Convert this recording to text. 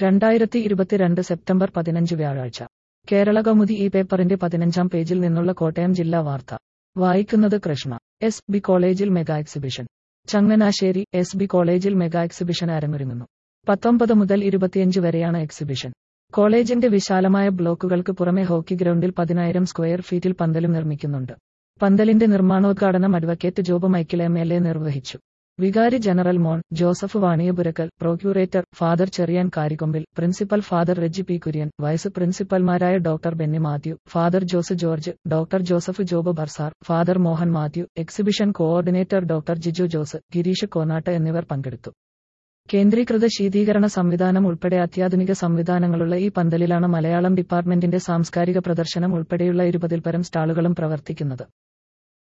രണ്ടായിരത്തി ഇരുപത്തിരണ്ട് സെപ്റ്റംബർ പതിനഞ്ച് വ്യാഴാഴ്ച കേരള കൗമുദി ഈ പേപ്പറിന്റെ പതിനഞ്ചാം പേജിൽ നിന്നുള്ള കോട്ടയം ജില്ലാ വാർത്ത വായിക്കുന്നത് കൃഷ്ണ എസ് ബി കോളേജിൽ mega exhibition Changanassery S B കോളേജിൽ മെഗാ എക്സിബിഷൻ അരങ്ങൊരുങ്ങുന്നു പത്തൊമ്പത് മുതൽ ഇരുപത്തിയഞ്ച് വരെയാണ് എക്സിബിഷൻ കോളേജിന്റെ വിശാലമായ ബ്ലോക്കുകൾക്ക് പുറമെ ഹോക്കി ഗ്രൗണ്ടിൽ പതിനായിരം സ്ക്വയർ ഫീറ്റിൽ പന്തലും നിർമ്മിക്കുന്നുണ്ട് പന്തലിന്റെ നിർമ്മാണോദ്ഘാടനം advocate Job Michael M L A നിർവഹിച്ചു വികാരി general Mon Joseph Vaniyapurakkal procurator father Cherian Karikkombil principal father Reji P Kurian vice പ്രിൻസിപ്പൽമാരായ doctor Benny Mathew father Jose George doctor Joseph Job bursar father Mohan Mathew exhibition coordinator doctor Jiju Jose Gireesh Konattu എന്നിവർ പങ്കെടുത്തു കേന്ദ്രീകൃത ശീതീകരണ സംവിധാനം ഉൾപ്പെടെ അത്യാധുനിക സംവിധാനങ്ങളുള്ള ഈ പന്തലിലാണ് മലയാളം ഡിപ്പാർട്ട്മെന്റിന്റെ സാംസ്കാരിക പ്രദർശനം ഉൾപ്പെടെയുള്ള ഇരുപതിൽ പരം സ്റ്റാളുകളും പ്രവർത്തിക്കുന്നത്